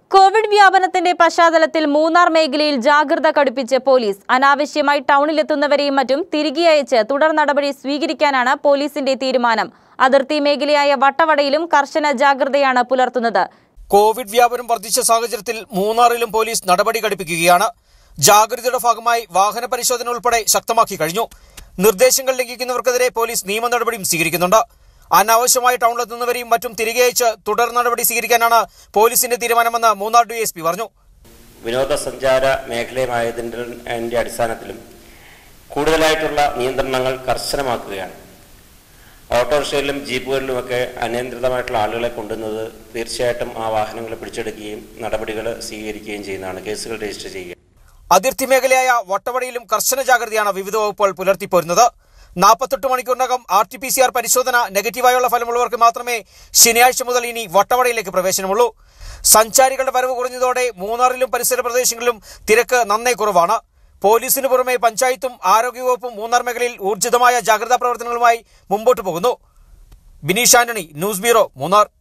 Covid വ്യാപനത്തിന്റെ പശ്ചാത്തലത്തിൽ മൂന്നാർ മേഖലയിൽ ജാഗ്രത കടുപ്പിച്ച് പോലീസ് അനാവശ്യമായി ടൗണിലെത്തുന്നവരെയും മറ്റും തിരികെ അയച്ച് തുടർ നടപടി സ്വീകരിക്കാനാണ് പോലീസിന്റെ തീരുമാനം അതിർത്തി മേഖലയായ വട്ടവടയിലും കർശന ജാഗ്രതയാണ് പുലർത്തുന്നത് കോവിഡ് വ്യാപനം വർദ്ധിച്ച സാഹചര്യത്തിൽ മൂന്നാറിലും പോലീസ് നടപടി ഘടിപ്പിക്കുകയാണ് ജാഗ്രതയുടെ ഭാഗമായി വാഹന പരിശോധന ഉൾപ്പെടെ ശക്തമാക്കി കഴിഞ്ഞു നിർദ്ദേശങ്ങൾ ലംഘിക്കുന്നവർക്കെതിരെ പോലീസ് നിയമ നടപടിയും സ്വീകരിക്കുന്നുണ്ട് അനാവശ്യമായി ടൗണിലെത്തുന്നവരെയും മറ്റും തിരികെ അയച്ച് തുടർ നടപടി സ്വീകരിക്കാനാണ് പോലീസിന്റെ തീരുമാനമെന്ന് മൂന്നാർ ഡിഎസ്പി പറഞ്ഞു വിനോദസഞ്ചാര മേഖലയുമായതിൻ്റെ അടിസ്ഥാനത്തിലും കൂടുതലായിട്ടുള്ള നിയന്ത്രണങ്ങൾ കർശനമാക്കുകയാണ് ഓട്ടോറിക്ഷയിലും ജീപ്പുകളിലുമൊക്കെ അനിയന്ത്രിതമായിട്ടുള്ള ആളുകളെ കൊണ്ടുവന്നത് തീർച്ചയായിട്ടും ആ വാഹനങ്ങൾ പിടിച്ചെടുക്കുകയും നടപടികൾ സ്വീകരിക്കുകയും ചെയ്യുന്നതാണ് കേസുകൾ രജിസ്റ്റർ ചെയ്യുക അതിർത്തി മേഖലയായ വട്ടവടയിലും കർശന ജാഗ്രതയാണ് വിവിധ വകുപ്പുകൾ പുലർത്തിപ്പോരുന്നത് നാൽപ്പത്തെട്ട് മണിക്കൂറിനകം R T P C R പരിശോധന നെഗറ്റീവായുള്ള ഫലമുള്ളവർക്ക് മാത്രമേ ശനിയാഴ്ച മുതൽ ഇനി വട്ടവടയിലേക്ക് പ്രവേശനമുള്ളൂ സഞ്ചാരികളുടെ വരവ് കുറഞ്ഞതോടെ മൂന്നാറിലും പരിസര പ്രദേശങ്ങളിലും തിരക്ക് നന്നേ കുറവാണ് പോലീസിന് പുറമെ പഞ്ചായത്തും ആരോഗ്യവകുപ്പും മൂന്നാർ മേഖലയിൽ ഊർജിതമായ ജാഗ്രതാ പ്രവർത്തനങ്ങളുമായി മുമ്പോട്ട് പോകുന്നു ബിനീഷ് ആന്റണി ന്യൂസ് ബ്യൂറോ മൂന്നാർ